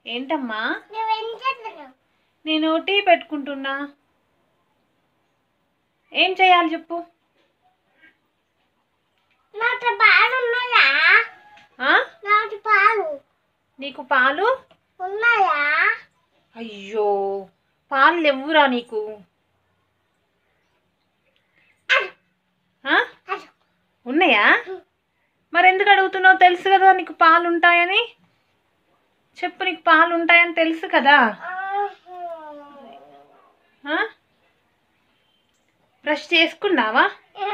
ఏంటమ్మా నువ్వేం చేస్తున్నావు నేను టీ పెట్టుకుంటున్నా ఏం చేయాలి చెప్పు నాటి పాలు ఉన్నాయా ఆ? నాటి పాలు నీకు పాలు ఉన్నాయా అయ్యో పాలు లేవురా నీకు ఆ? అది ఉన్నాయా మరి ఎందుకు అడుగుతున్నావు తెలుసు కదా నీకు పాలు ఉంటాయని చెప్పు నీకు పాలు ఉంటాయని తెలుసు కదా ఆ? బ్రష్ చేసుకున్నావా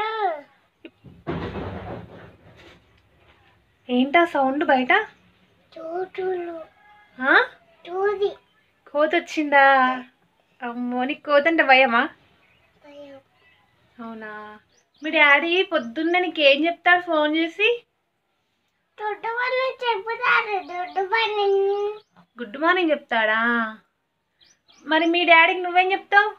ఏంటా సౌండ్ బయట చూటులు ఆ? చూది కోత వచ్చిందా అమ్మో నీకు కోత అంటే భయమా అవునా మీ డాడీ పొద్దున్నే నీకు ఏం చెప్తాడు ఫోన్ చేసి దొడ్డు పని చెప్పుతారు దొడ్డు పని గుడ్ మార్నింగ్ చెప్తాడా మరి మీ డాడీకి నువ్వేం చెప్తావు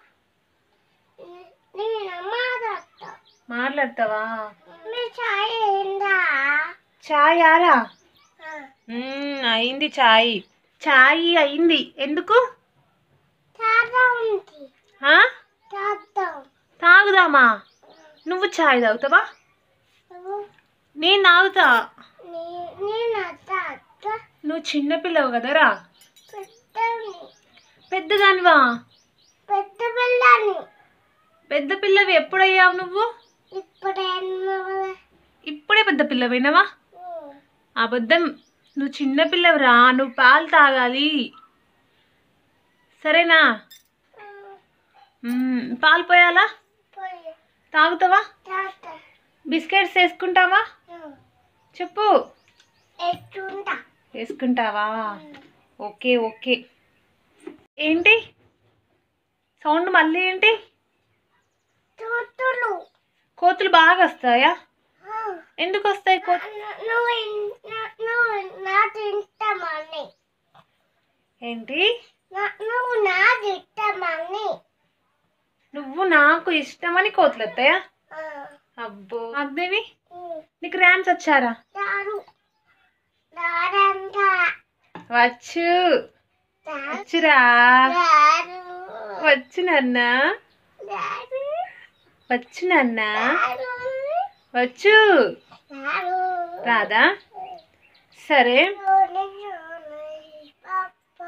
నేను మాట్లాడతా మాట్లాడతావా మీ చాయ్ ఏందా చాయ్ ఆరా అయింది చాయ్ చాయ్ అయింది ఎందుకు తాత ఉంది ఆ? తాత తాగుదామా నువ్వు చాయ్ తాగుతావా నేను తాగుతా నేను తాత నువ్వు చిన్నపిల్లవు కదరా పెద్దని పెద్దదానివా పెద్ద పిల్లని పెద్ద పిల్లవి ఎప్పుడయ్యావు నువ్వు ఇప్పుడేమో ఇప్పుడే పెద్ద పిల్లవైనవా అబద్ధం నువ్వు చిన్న పిల్లవరా నువ్వు పాలు తాగాలి సరేనా మ్మ్, పాలు పోయాలా పోయి తాగుతావా తాత బిస్కెట్స్ వేసుకుంటావా చెప్పు ఎట్టుంటా వేసుకుంటావా ఓకే ఓకే ఏంటి సౌండ్ మళ్ళీ ఏంటి చూతులు కోతులు బాగా వస్తాయా ఎందుకు వస్తాయి కో నువ్వు ఇన్- ను- నువ్వు నా తింటామని ఏంటి నువ్వు నా తింటామని నువ్వు నాకు ఇష్టమని కోతులు వస్తాయా అబ్బో అగ్దేవి నీకు ర్యామ్స్ వచ్చారా దారు దారంతా వచ్చు దారు వచ్చురా దారు వచ్చు నాన్న దారు వచ్చు నాన్న దారు వచ్చు దారు రాదా సరే లోనే లోనే పాప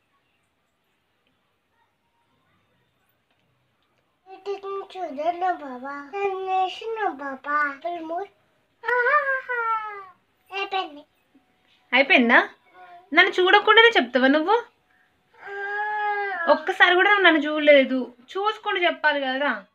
ఇది చూడను బాబా నేసిన బాబా పిలుము అయిపోయింది అయిపోయిందా నన్ను చూడకుండానే చెప్తావా నువ్వు ఒక్కసారి కూడా నువ్వు నన్ను చూడలేదు చూసుకుంటూ చెప్పాలి కదా